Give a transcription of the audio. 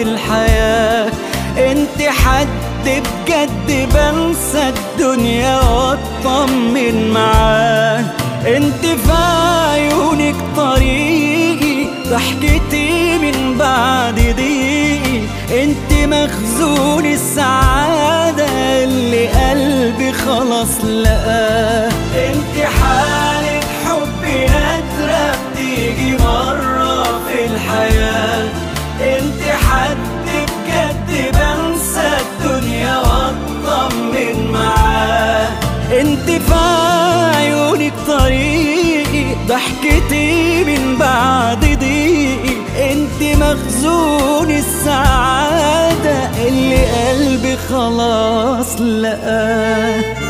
الحياة انت حد بجد بنسى الدنيا واطمن معاه انت في عيونك طريقي ضحكتي من بعد ضيقي انت مخزون السعادة اللي قلبي خلاص لقاه انت حالة حب نادرة بتيجي مرة في الحياة انت حد بجد بنسى الدنيا واطمن معاه انت في عيونك طريقي ضحكتي من بعد ضيقي انت مخزون السعادة اللي قلبي خلاص لقاه